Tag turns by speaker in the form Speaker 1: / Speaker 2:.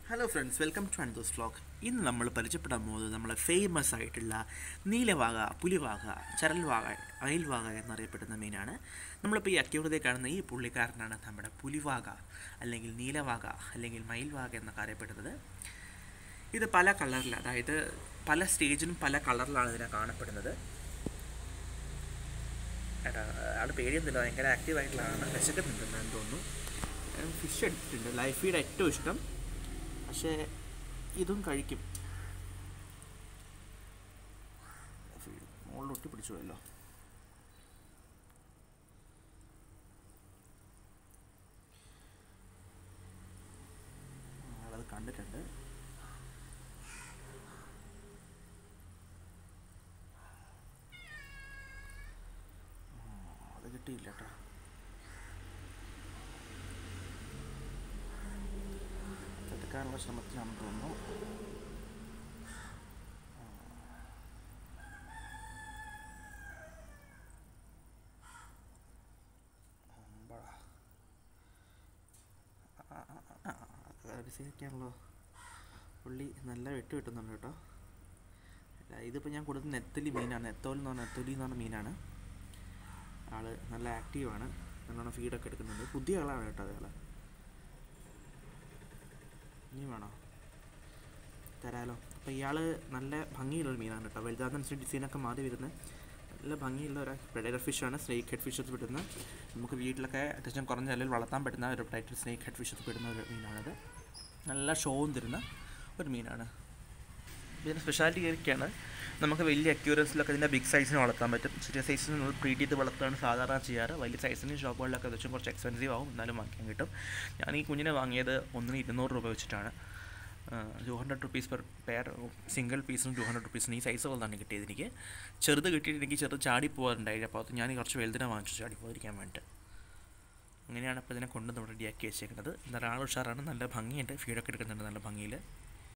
Speaker 1: Hello friends welcome to Andos vlog ഇന്ന് നമ്മൾ പരിചയപ്പെടാൻ പോകുന്നത് നമ്മളെ ഫേമസ് ആയിട്ടുള്ള നീലവാക പുലിവാക ചരൽവാക അയൽവാക എന്നറിയപ്പെടുന്ന മീനാണ് നമ്മളിപ്പോൾ ഈ അക്യൂറതയെ കാണുന്ന ഈ പുള്ളിക്കാരനാണ് നമ്മുടെ പുലിവാക അല്ലെങ്കിൽ നീലവാക അല്ലെങ്കിൽ മയിൽവാക എന്നൊക്കെ അറിയപ്പെടുന്നത് ഇത് പല കളറിൽ അതായത് പല സ്റ്റേജിലും പല കളറിലാണ് ഇതിനെ കാണപ്പെടുന്നത് എടാ ആൾ പേടിയൊന്നുമില്ല ഭയങ്കര ആക്റ്റീവ് ആയിട്ടുള്ളതാണ് വിശക്കുന്നുണ്ടെന്ന് തോന്നുന്നു ഫിഷ് എടുത്തിട്ടുണ്ട് ലൈഫ് ഫീഡ് ഏറ്റവും ഇഷ്ടം പക്ഷേ ഇതും കഴിക്കും മുകളിൽ ഒട്ടി പിടിച്ചു പോയല്ലോ അയാളത് കണ്ടിട്ടുണ്ട് ആ, അത് കിട്ടിയില്ല കേട്ടോ എടുക്കാനുള്ള ശ്രമത്തിലാണെന്ന് തോന്നുന്നു അമ്പടാ. ആ, ആ, ആ, ആ, അത് ശരിക്കാണല്ലോ പുള്ളി നല്ല വെട്ട് കിട്ടുന്നുണ്ട് കേട്ടോ അല്ല, ഇതിപ്പോൾ ഞാൻ കൊടുത്ത നെത്തലി മീനാണ് നെത്തോലി എന്ന് പറഞ്ഞ നെത്തോലി എന്ന് പറഞ്ഞ മീനാണ് ആള് നല്ല ആക്റ്റീവാണ് നല്ലോണം ഫീഡൊക്കെ എടുക്കുന്നുണ്ട് പുതിയ ആളാണ് കേട്ടോ അയാൾ ഇനി വേണോ തരാലോ അപ്പോൾ ഇയാൾ നല്ല ഭംഗിയുള്ളൊരു മീനാണ് കേട്ടോ വലുതാകുന്നതനുസരിച്ച് ഡിസൈനൊക്കെ മാറി വരുന്ന നല്ല ഭംഗിയുള്ള ഒരു പ്രെഡേറ്റർ ഫിഷാണ് സ്നേക്ക് ഹെഡ് ഫിഷസ് വിടുന്ന നമുക്ക് വീട്ടിലൊക്കെ അത്യാവശ്യം കുറഞ്ഞ നിലയിൽ വളർത്താൻ പറ്റുന്ന ഒരു ടൈറ്റിൽ സ്നേക്ക് ഹെഡ് ഫിഷസ് വിടുന്ന ഒരു മീനാണിത് നല്ല ഷോവും തരുന്ന ഒരു മീനാണ് ഇതിൻ്റെ സ്പെഷ്യാലിറ്റി ഒക്കെയാണ് നമുക്ക് വലിയ അക്യൂറൻസിലൊക്കെ ഇതിൻ്റെ ബിഗ് സൈസിന് വളർത്താൻ പറ്റും ചെറിയ സൈസിന് നമ്മൾ ട്രീറ്റ് ചെയ്ത് വളർത്തുകയാണ് സാധാരണ ചെയ്യാറ് വലിയ സൈസിന് ഷോപ്പുകളിലൊക്കെ വെച്ചും കുറച്ച് എക്സ്പെൻസീവ് ആവും എന്നാലും വാങ്ങിക്കാൻ കിട്ടും ഞാൻ ഈ കുഞ്ഞിനെ വാങ്ങിയത് ഒന്നിന് ഇരുന്നൂറ് രൂപ വെച്ചിട്ടാണ് two hundred rupees per pair single പീസിന് ടു ഹൺഡ്രഡ് റുപ്പീസിന് ഈ സൈസുകളാണ് കിട്ടിയത് എനിക്ക് ചെറുത് കിട്ടിയിട്ട് എനിക്ക് ചെറുത് ചാടി പോകാറുണ്ടായില്ല അപ്പോൾ അത് ഞാൻ കുറച്ച് വലുതിനെ വാങ്ങിച്ചു ചാടി പോകാതിരിക്കാൻ വേണ്ടിയിട്ട് അങ്ങനെയാണ് അപ്പോൾ ഇതിനെ കൊണ്ട് നമ്മൾ റെഡിയാക്കി വെച്ചേക്കുന്നത് എന്നാൽ ആൾ ഉഷാറാണ് നല്ല ഭംഗിയുണ്ട് ഫീഡൊക്കെ എടുക്കുന്നുണ്ട് നല്ല ഭംഗിയിൽ